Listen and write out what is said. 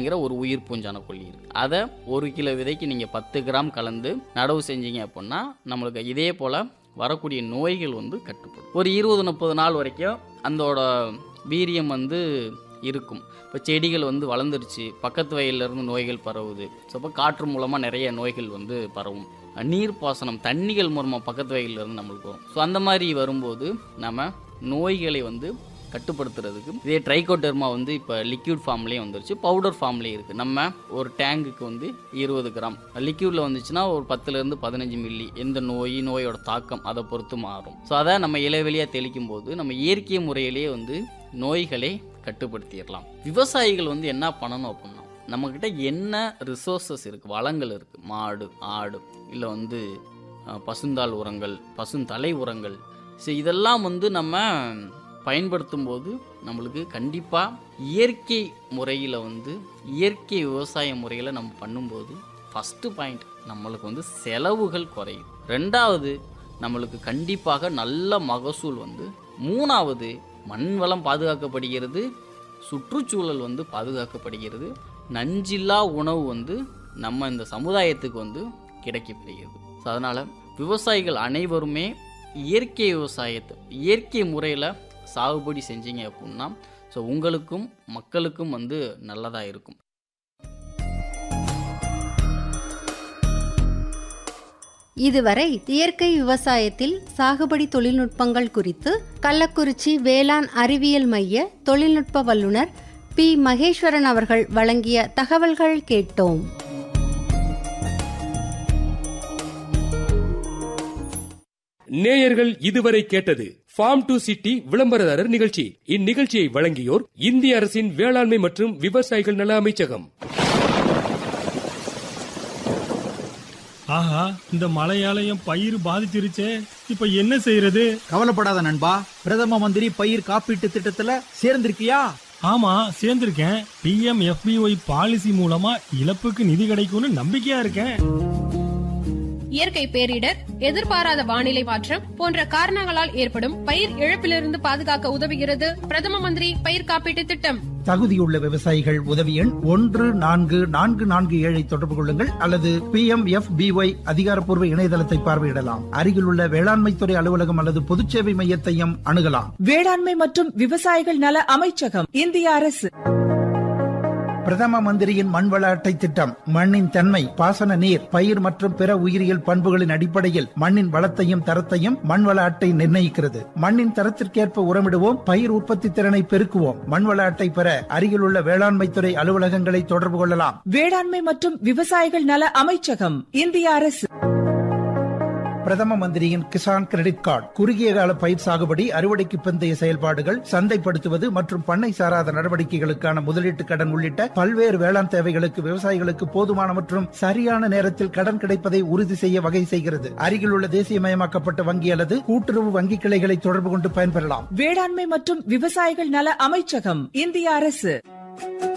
அப்படிங்கிற ஒரு உயிர் பூஞ்சான கொல்லி இருக்கு அதை ஒரு கிலோ விதைக்கு நீங்கள் பத்து கிராம் கலந்து நடவு செஞ்சீங்க அப்படின்னா நம்மளுக்கு இதே போல் வரக்கூடிய நோய்கள் வந்து கட்டுப்படும் ஒரு இருபது முப்பது நாள் வரைக்கும் அதோட வீரியம் வந்து இருக்கும் இப்போ செடிகள் வந்து வளர்ந்துருச்சு பக்கத்து வயல்ல இருந்து நோய்கள் பரவுது ஸோ அப்போ காற்று மூலமாக நிறைய நோய்கள் வந்து பரவும் நீர் பாசனம் தண்ணிகள் மூலமாக பக்கத்து வயல்ல இருந்து நம்மளுக்கு வரும் ஸோ அந்த மாதிரி வரும்போது நம்ம நோய்களை வந்து கட்டுப்படுத்துறதுக்கு இதே ட்ரைகோடெர்மா வந்து இப்போ லிக்யூட் ஃபார்ம்லேயே வந்துருச்சு பவுடர் ஃபார்ம்லேயே இருக்குது நம்ம ஒரு டேங்குக்கு வந்து இருபது கிராம் லிக்யூடில் வந்துச்சுன்னா ஒரு பத்துலேருந்து பதினஞ்சு மில்லி எந்த நோய் நோயோட தாக்கம் அதை பொறுத்து மாறும் ஸோ அதை நம்ம இலைவெளியாக தெளிக்கும் போது நம்ம இயற்கை முறையிலேயே வந்து நோய்களை கட்டுப்படுத்திடலாம் விவசாயிகள் வந்து என்ன பண்ணணும் அப்படின்னா நம்மக்கிட்ட என்ன ரிசோர்ஸஸ் இருக்குது வளங்கள் இருக்குது மாடு ஆடு இல்லை வந்து அஹ், பசுந்தாள் உரங்கள் பசுந்தலை உரங்கள் ஸோ இதெல்லாம் வந்து நம்ம பயன்படுத்தும் போது நம்மளுக்கு கண்டிப்பாக இயற்கை முறையில் வந்து இயற்கை விவசாய முறையில் நம்ம பண்ணும்போது ஃபஸ்ட்டு பாயிண்ட் நம்மளுக்கு வந்து செலவுகள் குறையும் ரெண்டாவது நம்மளுக்கு கண்டிப்பாக நல்ல மகசூல் வந்து மூணாவது மண் வளம் பாதுகாக்கப்படுகிறது சுற்றுச்சூழல் வந்து பாதுகாக்கப்படுகிறது நஞ்சில்லா உணவு வந்து நம்ம இந்த சமுதாயத்துக்கு வந்து கிடைக்கப்படுகிறது ஸோ அதனால் விவசாயிகள் அனைவருமே இயற்கை விவசாயத்தை இயற்கை முறையில் சாகுபடி செஞ்சீங்க அப்படின்னா ஸோ உங்களுக்கும் மக்களுக்கும் வந்து நல்லதாக இருக்கும் இதுவரை இயற்கை விவசாயத்தில் சாகுபடி தொழில்நுட்பங்கள் குறித்து கள்ளக்குறிச்சி வேளாண் அறிவியல் மைய தொழில்நுட்ப வல்லுநர் பி மகேஸ்வரன் அவர்கள் வழங்கிய தகவல்கள் கேட்டோம் நேயர்கள் இதுவரை கேட்டது ஃபார்ம் டு சிட்டி விளம்பரதாரர் நிகழ்ச்சி இந்நிகழ்ச்சியை வழங்கியோர் இந்திய அரசின் வேளாண்மை மற்றும் விவசாயிகள் நல அமைச்சகம் ஆஹா இந்த மழையால என் பயிர் பாதிச்சிருச்சே இப்ப என்ன செய்யறது கவலைப்படாத நண்பா பிரதம மந்திரி பயிர் காப்பீட்டு திட்டத்துல சேர்ந்திருக்கியா ஆமா சேர்ந்திருக்கேன் பிஎம் எஃபிஒய் பாலிசி மூலமா இழப்புக்கு நிதி கிடைக்கும்னு நம்பிக்கையா இருக்கேன் இயற்கை பேரிடர் எதிர்பாராத வானிலை மாற்றம் போன்ற காரணங்களால் ஏற்படும் பயிர் இழப்பிலிருந்து பாதுகாக்க உதவுகிறது பிரதம மந்திரி பயிர் காப்பீட்டு திட்டம் தகுதியுள்ள விவசாயிகள் உதவி எண் ஒன்று நான்கு நான்கு நான்கு ஏழை தொடர்பு கொள்ளுங்கள் அல்லது பி எம் எஃப் பிஒய் அதிகாரப்பூர்வ இணையதளத்தை பார்வையிடலாம் அருகிலுள்ள வேளாண்மைத்துறை அலுவலகம் அல்லது பொதுச்சேவை மையத்தையும் அணுகலாம் வேளாண்மை மற்றும் விவசாயிகள் நல அமைச்சகம் இந்திய அரசு பிரதம மந்திரியின் மண்வள அட்டை திட்டம் மண்ணின் தன்மை பாசன நீர் பயிர் மற்றும் பிற உயிரியல் பண்புகளின் அடிப்படையில் மண்ணின் வளத்தையும் தரத்தையும் மண்வள அட்டை நிர்ணயிக்கிறது மண்ணின் தரத்திற்கேற்ப உரமிடுவோம் பயிர் உற்பத்தி திறனை பெருக்குவோம் மண்வள அட்டை பெற அருகிலுள்ள வேளாண்மைத்துறை அலுவலகங்களை தொடர்பு கொள்ளலாம் வேளாண்மை மற்றும் விவசாயிகள் நல அமைச்சகம் இந்திய அரசு பிரதம மந்திரியின் கிசான் கிரெடிட் கார்டு குறுகிய கால பயிர் சாகுபடி அறுவடைக்கு பிந்தைய செயல்பாடுகள் சந்தைப்படுத்துவது மற்றும் பண்ணை சாராத நடவடிக்கைகளுக்கான முதலீட்டு கடன் உள்ளிட்ட பல்வேறு வேளாண் தேவைகளுக்கு விவசாயிகளுக்கு போதுமான மற்றும் சரியான நேரத்தில் கடன் கிடைப்பதை உறுதி செய்ய வகை செய்கிறது அருகிலுள்ள தேசியமயமாக்கப்பட்ட வங்கி அல்லது கூட்டுறவு வங்கி கிளைகளை தொடர்பு கொண்டு பயன்பெறலாம் வேளாண்மை மற்றும் விவசாயிகள் நல அமைச்சகம் இந்திய அரசு